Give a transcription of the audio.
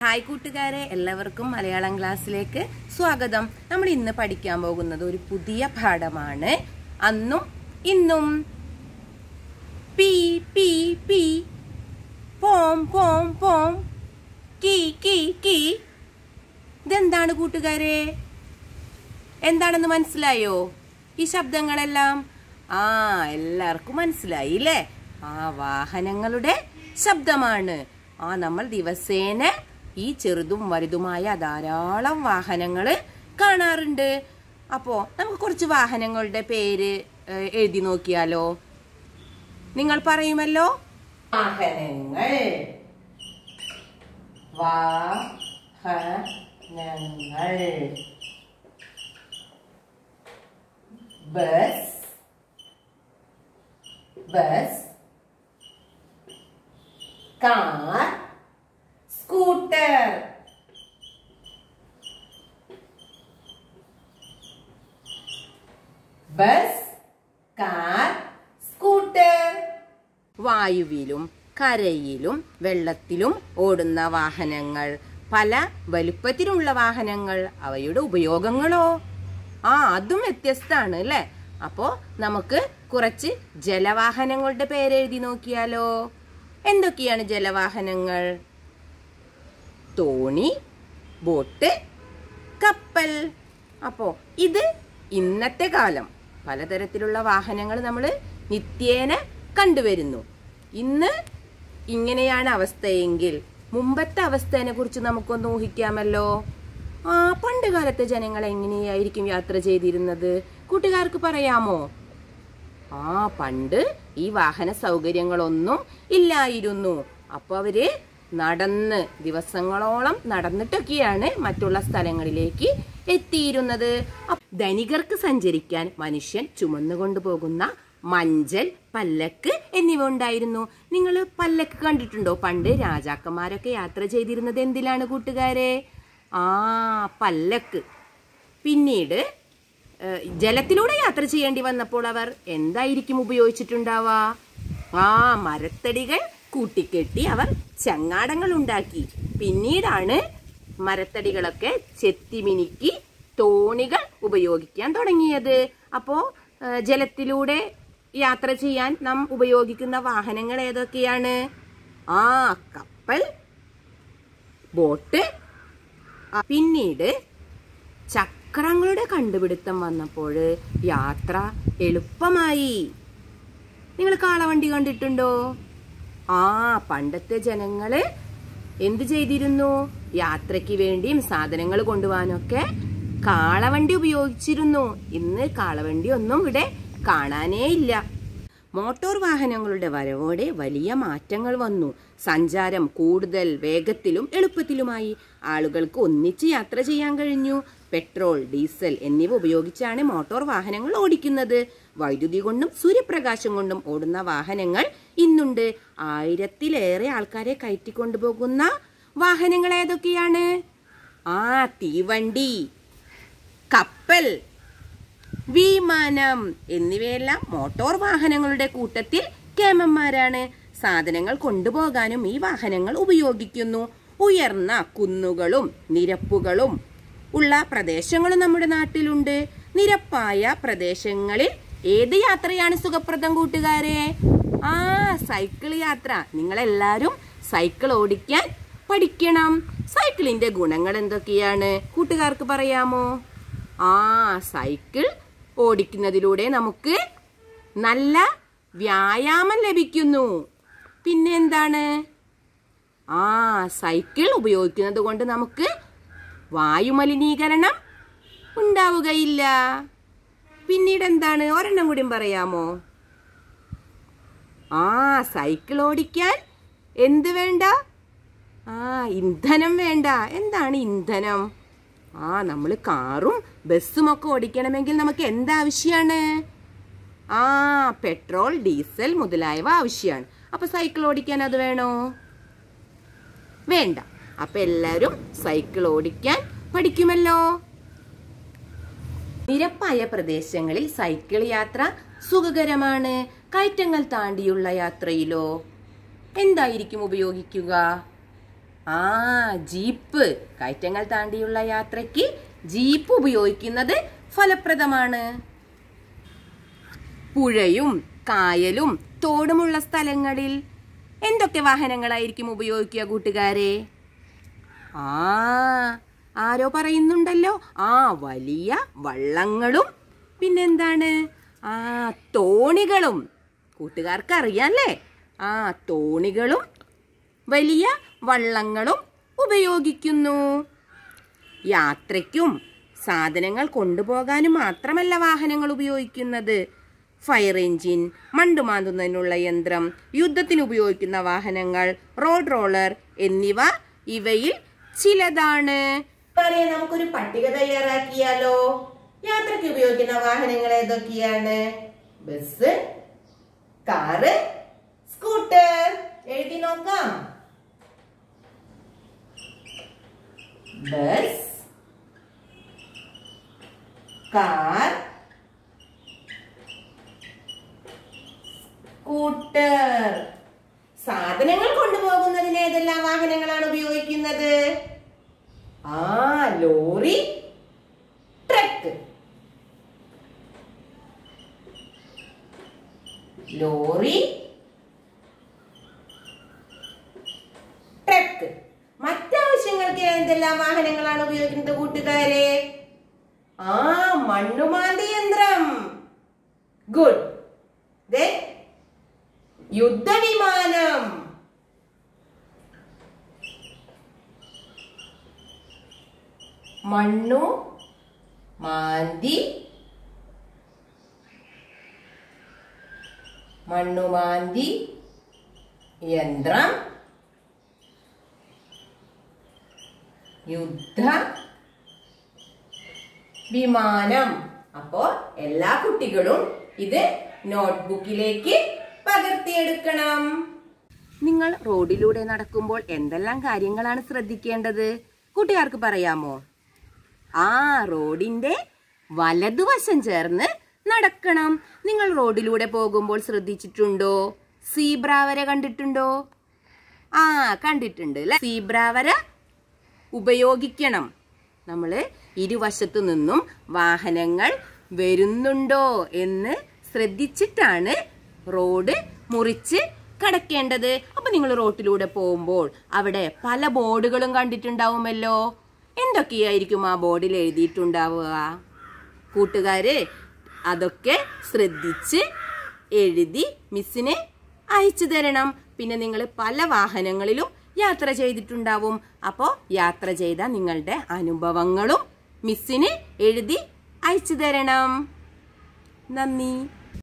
hi കൂട്ടുകാരെ എല്ലാവർക്കും മലയാളം ക്ലാസ്സിലേക്ക് സ്വാഗതം നമ്മൾ ഇന്ന് പഠിക്കാൻ പോകുന്നത് ഒരു പുതിയ പാഠമാണ് അന്നും ഇന്നും പി പി പി പോം പോം പോം കീ കീ കീ ഇതെന്താണ് കൂട്ടുകാരെ എന്താണെന്ന് മനസ്സിലായോ ഈ ശബ്ദങ്ങളെല്ലാം ആ എല്ലാവർക്കും മനസ്സിലായി അല്ലേ ആ വാഹനങ്ങളുടെ ശബ്ദമാണ് ആ നമ്മൾ ദിവസേന ഈ ചെറുതും വലുതുമായ ധാരാളം വാഹനങ്ങൾ കാണാറുണ്ട് അപ്പോ നമുക്ക് കുറച്ച് വാഹനങ്ങളുടെ പേര് ഏഹ്, എഴുതി നോക്കിയാലോ നിങ്ങൾ പറയുമല്ലോ വാഹനങ്ങൾ വാഹനങ്ങൾ bus bus car scooter bus car scooter വായുവിലും കരയിലും വെള്ളത്തിലും ഓടുന്ന വാഹനങ്ങൾ പല വലുപ്പത്തിലുള്ള വാഹനങ്ങൾ അവയുടെ ഉപയോഗങ്ങളോ ആ അതും വ്യത്യസ്തമാണ് അല്ലേ അപ്പോ നമുക്ക് കുറച്ച് ജലവാഹനങ്ങളുടെ പേര് എഴുതി നോക്കിയാലോ എന്തൊക്കെയാണ് ജലവാഹനങ്ങൾ തോണി ബോട്ട് കപ്പൽ അപ്പോൾ ഇത് ഇന്നത്തെ കാലം പലതരത്തിലുള്ള വാഹനങ്ങൾ നമ്മൾ നിത്യേന കണ്ടുവരുന്നു ഇന്ന് ഇങ്ങനെയാണ് അവസ്ഥയെങ്കിൽ മുമ്പത്തെ അവസ്ഥയെ കുറിച്ച് നമുക്കൊന്ന് ഊഹിക്കാമല്ലോ ആ പണ്ട് കാലത്തെ ജനങ്ങൾ എങ്ങനെയായിരിക്കും യാത്ര ചെയ്തിരുന്നത് കൂട്ടുകാർക്ക് പറയാമോ ആ പണ്ട് ഈ വാഹന സൗകര്യങ്ങളൊന്നും ഇല്ലായിരുന്നു അപ്പൊ അവര് നടന്ന് ദിവസങ്ങളോളം നടന്നിട്ടൊക്കെയാണ് മറ്റുള്ള സ്ഥലങ്ങളിലേക്ക് എത്തിയിരുന്നത് അപ്പ- ധനികർക്ക് സഞ്ചരിക്കാൻ മനുഷ്യൻ ചുമന്നുകൊണ്ടു പോകുന്ന മഞ്ചൽ പല്ലക്ക് എന്നിവ ഉണ്ടായിരുന്നു നിങ്ങൾ പല്ലക്ക് കണ്ടിട്ടുണ്ടോ പണ്ട് രാജാക്കന്മാരൊക്കെ യാത്ര ചെയ്തിരുന്നത് എന്തിലാണ് കൂട്ടുകാരെ ആ പല്ലക്ക് പിന്നീട് ഏഹ്, ജലത്തിലൂടെ യാത്ര ചെയ്യേണ്ടി വന്നപ്പോൾ അവർ എന്തായിരിക്കും ഉപയോഗിച്ചിട്ടുണ്ടാവുക ആ മരത്തടികൾ കൂട്ടിക്കെട്ടി അവർ ചങ്ങാടങ്ങൾ ഉണ്ടാക്കി പിന്നീടാണ് മരത്തടികളൊക്കെ ചെത്തിമിനുക്കി തോണികൾ ഉപയോഗിക്കാൻ തുടങ്ങിയത് അപ്പോ ഏഹ്, ജലത്തിലൂടെ യാത്ര ചെയ്യാൻ നാം ഉപയോഗിക്കുന്ന വാഹനങ്ങൾ ഏതൊക്കെയാണ് ആ കപ്പൽ ബോട്ട് ആ, പിന്നീട് ചക്രങ്ങളുടെ കണ്ടുപിടുത്തം വന്നപ്പോൾ യാത്ര എളുപ്പമായി നിങ്ങൾ കാളവണ്ടി കണ്ടിട്ടുണ്ടോ ആ പണ്ടത്തെ ജനങ്ങള് എന്ത് ചെയ്തിരുന്നു യാത്രയ്ക്ക് വേണ്ടിയും സാധനങ്ങൾ കൊണ്ടുപോകാനൊക്കെ കാളവണ്ടി ഉപയോഗിച്ചിരുന്നു ഇന്ന് കാളവണ്ടി ഒന്നും ഇവിടെ കാണാനേ ഇല്ല മോട്ടോർ വാഹനങ്ങളുടെ വരവോടെ വലിയ മാറ്റങ്ങൾ വന്നു സഞ്ചാരം കൂടുതൽ വേഗത്തിലും എളുപ്പത്തിലുമായി ആളുകൾക്ക് ഒന്നിച്ച് യാത്ര ചെയ്യാൻ കഴിഞ്ഞു പെട്രോൾ ഡീസൽ എന്നിവ ഉപയോഗിച്ചാണ് മോട്ടോർ വാഹനങ്ങൾ ഓടിക്കുന്നത് വൈദ്യുതി കൊണ്ടും സൂര്യപ്രകാശം കൊണ്ടും ഓടുന്ന വാഹനങ്ങൾ ഇന്നുണ്ട് ആയിരത്തിലേറെ ആൾക്കാരെ കയറ്റിക്കൊണ്ടുപോകുന്ന വാഹനങ്ങൾ ഏതൊക്കെയാണ് ആ തീവണ്ടി കപ്പൽ വിമാനം എന്നിവയെല്ലാം മോട്ടോർ വാഹനങ്ങളുടെ കൂട്ടത്തിൽ കേമന്മാരാണ് സാധനങ്ങൾ കൊണ്ടുപോകാനും ഈ വാഹനങ്ങൾ ഉപയോഗിക്കുന്നു ഉയർന്ന കുന്നുകളും നിരപ്പുകളും ഉള്ള പ്രദേശങ്ങളും നമ്മുടെ നാട്ടിലുണ്ട് നിരപ്പായ പ്രദേശങ്ങളിൽ ഏത് യാത്രയാണ് സുഖപ്രദം കൂട്ടുകാരെ ആ സൈക്കിൾ യാത്ര നിങ്ങളെല്ലാരും സൈക്കിൾ ഓടിക്കാൻ പഠിക്കണം സൈക്കിളിന്റെ ഗുണങ്ങൾ എന്തൊക്കെയാണ് കൂട്ടുകാർക്ക് പറയാമോ ആ സൈക്കിൾ ഓടിക്കുന്നതിലൂടെ നമുക്ക് നല്ല വ്യായാമം ലഭിക്കുന്നു പിന്നെ എന്താണ് ആ സൈക്കിൾ ഉപയോഗിക്കുന്നത് കൊണ്ട് നമുക്ക് വായുമലിനീകരണം ഉണ്ടാവുകയില്ല പിന്നീട് എന്താണ് ഒരെണ്ണം കൂടിയും പറയാമോ ആ സൈക്കിൾ ഓടിക്കാൻ എന്ത് വേണ്ട ആ ഇന്ധനം വേണ്ട എന്താണ് ഇന്ധനം ആ നമ്മൾ കാറും ബസ്സും ഒക്കെ ഓടിക്കണമെങ്കിൽ നമുക്ക് എന്താവശ്യമാണ് ആ പെട്രോൾ ഡീസൽ മുതലായവ ആവശ്യമാണ് അപ്പൊ സൈക്കിൾ ഓടിക്കാൻ അത് വേണോ വേണ്ട അപ്പൊ എല്ലാരും സൈക്കിൾ ഓടിക്കാൻ പഠിക്കുമല്ലോ നിരപ്പായ പ്രദേശങ്ങളിൽ സൈക്കിൾ യാത്ര സുഖകരമാണ് കയറ്റങ്ങൾ താണ്ടിയുള്ള യാത്രയിലോ എന്തായിരിക്കും ഉപയോഗിക്കുക ആ ജീപ്പ് കയറ്റങ്ങൾ താണ്ടിയുള്ള യാത്രയ്ക്ക് ജീപ്പ് ഉപയോഗിക്കുന്നത് ഫലപ്രദമാണ് പുഴയും കായലും തോടുമുള്ള സ്ഥലങ്ങളിൽ എന്തൊക്കെ വാഹനങ്ങളായിരിക്കും ഉപയോഗിക്കുക കൂട്ടുകാരെ ആ ആരോ പറയുന്നുണ്ടല്ലോ ആ വലിയ വള്ളങ്ങളും പിന്നെന്താണ് ആ തോണികളും കൂട്ടുകാർക്ക് അറിയാല്ലേ ആ തോണികളും വലിയ വള്ളങ്ങളും ഉപയോഗിക്കുന്നു യാത്രയ്ക്കും സാധനങ്ങൾ കൊണ്ടുപോകാനും മാത്രമല്ല വാഹനങ്ങൾ ഉപയോഗിക്കുന്നത് ഫയർ എഞ്ചിൻ മണ്ടുമാന്തുന്നതിനുള്ള യന്ത്രം യുദ്ധത്തിന് ഉപയോഗിക്കുന്ന വാഹനങ്ങൾ റോഡ് റോളർ എന്നിവ ഇവയിൽ ചിലതാണ് പറയാം നമുക്കൊരു പട്ടിക തയ്യാറാക്കിയാലോ യാത്രയ്ക്ക് ഉപയോഗിക്കുന്ന വാഹനങ്ങൾ ഏതൊക്കെയാണ് ബസ് കാറ് സ്കൂട്ടർ എഴുതി നോക്കാം ബസ് കാർ സ്കൂട്ടർ സാധനങ്ങൾ കൊണ്ടുപോകുന്നതിന് ഏതെല്ലാം വാഹനങ്ങളാണ് ഉപയോഗിക്കുന്നത് ആ ലോറി ട്രക്ക് ലോറി ട്രക്ക് മറ്റാവശ്യങ്ങൾക്ക് എന്തെല്ലാം വാഹനങ്ങളാണ് ഉപയോഗിക്കുന്നത് കൂട്ടുകാരെ ആ മണ്ണുമാന്തി യന്ത്രം ഗുഡ് യുദ്ധവിമാനം മണ്ണു മാന്തി മണ്ണുമാന്തി യന്ത്രം യുദ്ധ വിമാനം അപ്പോ എല്ലാ കുട്ടികളും ഇത് നോട്ട്ബുക്കിലേക്ക് പകർത്തിയെടുക്കണം നിങ്ങൾ റോഡിലൂടെ നടക്കുമ്പോൾ എന്തെല്ലാം കാര്യങ്ങളാണ് ശ്രദ്ധിക്കേണ്ടത് കൂട്ടുകാർക്ക് പറയാമോ ആ റോഡിന്റെ വലതുവശം ചേർന്ന് നടക്കണം നിങ്ങൾ റോഡിലൂടെ പോകുമ്പോൾ ശ്രദ്ധിച്ചിട്ടുണ്ടോ സീബ്ര വര കണ്ടിട്ടുണ്ടോ ആ കണ്ടിട്ടുണ്ട് അല്ലെ സീബ്ര വര ഉപയോഗിക്കണം നമ്മൾ ഇരുവശത്തു നിന്നും വാഹനങ്ങൾ വരുന്നുണ്ടോ എന്ന് ശ്രദ്ധിച്ചിട്ടാണ് റോഡ് മുറിച്ച് കടക്കേണ്ടത് അപ്പൊ നിങ്ങൾ റോട്ടിലൂടെ പോകുമ്പോൾ അവിടെ പല ബോർഡുകളും കണ്ടിട്ടുണ്ടാവുമല്ലോ എന്തൊക്കെയായിരിക്കും ആ ബോർഡിൽ എഴുതിയിട്ടുണ്ടാവുക കൂട്ടുകാര് അതൊക്കെ ശ്രദ്ധിച്ച് എഴുതി മിസ്സിന് അയച്ചു തരണം പിന്നെ നിങ്ങൾ പല വാഹനങ്ങളിലും യാത്ര ചെയ്തിട്ടുണ്ടാവും അപ്പോൾ യാത്ര ചെയ്ത നിങ്ങളുടെ അനുഭവങ്ങളും മിസ്സിന് എഴുതി അയച്ചു തരണം നന്ദി